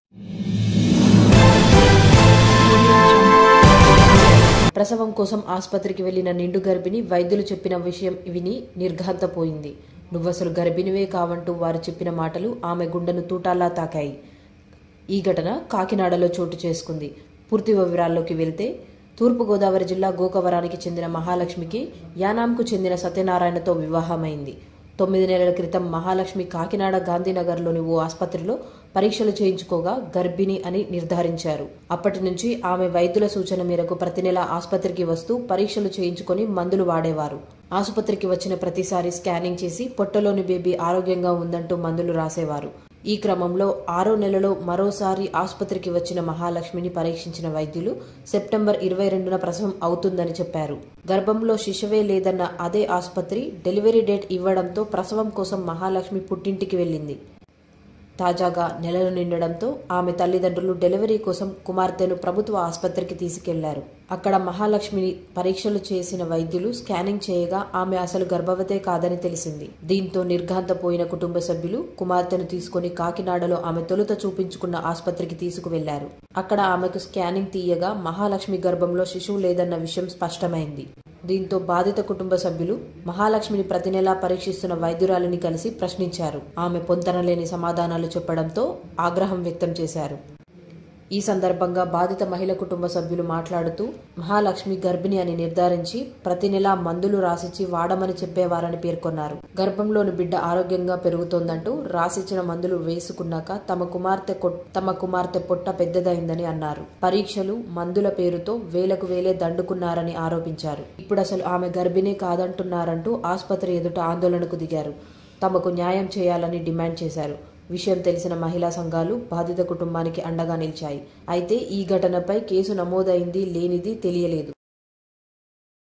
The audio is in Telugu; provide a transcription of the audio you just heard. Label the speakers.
Speaker 1: ప్రసవం కోసం ఆసుపత్రికి వెళ్లిన నిండు గర్భిణి వైద్యులు చెప్పిన విషయం విని నిర్ఘాంతపోయింది నువ్వసలు గర్భిణివే కావంటూ వారు చెప్పిన మాటలు ఆమె గుండెను తూటాల్లా తాకాయి ఈ ఘటన కాకినాడలో చోటు చేసుకుంది పూర్తి వివరాల్లోకి వెళ్తే తూర్పుగోదావరి జిల్లా గోకవరానికి చెందిన మహాలక్ష్మికి యానాంకు చెందిన సత్యనారాయణతో వివాహమైంది తొమ్మిది నెలల క్రితం మహాలక్ష్మి కాకినాడ గాంధీనగర్లోని ఓ ఆసుపత్రిలో పరీక్షలు చేయించుకోగా గర్భిణి అని నిర్ధారించారు అప్పటి నుంచి ఆమె వైద్యుల సూచన మేరకు ప్రతి నెల ఆసుపత్రికి వస్తూ పరీక్షలు చేయించుకొని మందులు వాడేవారు ఆసుపత్రికి వచ్చిన ప్రతిసారి స్కానింగ్ చేసి పొట్టలోని బేబీ ఆరోగ్యంగా ఉందంటూ మందులు రాసేవారు ఈ క్రమంలో ఆరో నెలలో మరోసారి ఆసుపత్రికి వచ్చిన మహాలక్ష్మిని పరీక్షించిన వైద్యులు సెప్టెంబర్ ఇరవై రెండున ప్రసవం అవుతుందని చెప్పారు గర్భంలో శిశువే లేదన్న అదే ఆసుపత్రి డెలివరీ డేట్ ఇవ్వడంతో ప్రసవం కోసం మహాలక్ష్మి పుట్టింటికి వెళ్ళింది తాజాగా నెలలు నిండడంతో ఆమె తల్లిదండ్రులు డెలివరీ కోసం కుమార్తెను ప్రభుత్వ ఆసుపత్రికి తీసుకెళ్లారు అక్కడ మహాలక్ష్మిని పరీక్షలు చేసిన వైద్యులు స్కానింగ్ చేయగా ఆమె అసలు గర్భవతే కాదని తెలిసింది దీంతో నిర్ఘాంతపోయిన కుటుంబ సభ్యులు కుమార్తెను తీసుకుని కాకినాడలో ఆమె తొలుత చూపించుకున్న ఆసుపత్రికి తీసుకువెళ్లారు అక్కడ ఆమెకు స్కానింగ్ తీయగా మహాలక్ష్మి గర్భంలో శిశువు లేదన్న విషయం స్పష్టమైంది దీంతో బాధిత కుటుంబ సభ్యులు మహాలక్ష్మిని ప్రతి నెలా పరీక్షిస్తున్న వైద్యురాలిని కలిసి ప్రశ్నించారు ఆమె పొంతనలేని సమాధానాలు చెప్పడంతో ఆగ్రహం వ్యక్తం చేశారు ఈ సందర్భంగా బాధిత మహిళ కుటుంబ సభ్యులు మాట్లాడుతూ మహాలక్ష్మి గర్భిణి అని నిర్ధారించి ప్రతి నెలా మందులు రాసిచ్చి వాడమని చెప్పేవారని పేర్కొన్నారు గర్భంలోని బిడ్డ ఆరోగ్యంగా పెరుగుతోందంటూ రాసిచ్చిన మందులు వేసుకున్నాక తమ కుమార్తె కొట్- తమ కుమార్తె పొట్ట పెద్దదైందని అన్నారు పరీక్షలు మందుల పేరుతో వేలకు వేలే దండుకున్నారని ఆరోపించారు ఇప్పుడు అసలు ఆమె గర్భిణీ కాదంటున్నారంటూ ఆసుపత్రి ఎదుట ఆందోళనకు దిగారు తమకు న్యాయం చేయాలని డిమాండ్ చేశారు విషయం తెలిసిన మహిళా సంఘాలు బాధిత కుటుంబానికి అండగా నిలిచాయి అయితే ఈ ఘటనపై కేసు నమోదైంది లేనిది తెలియలేదు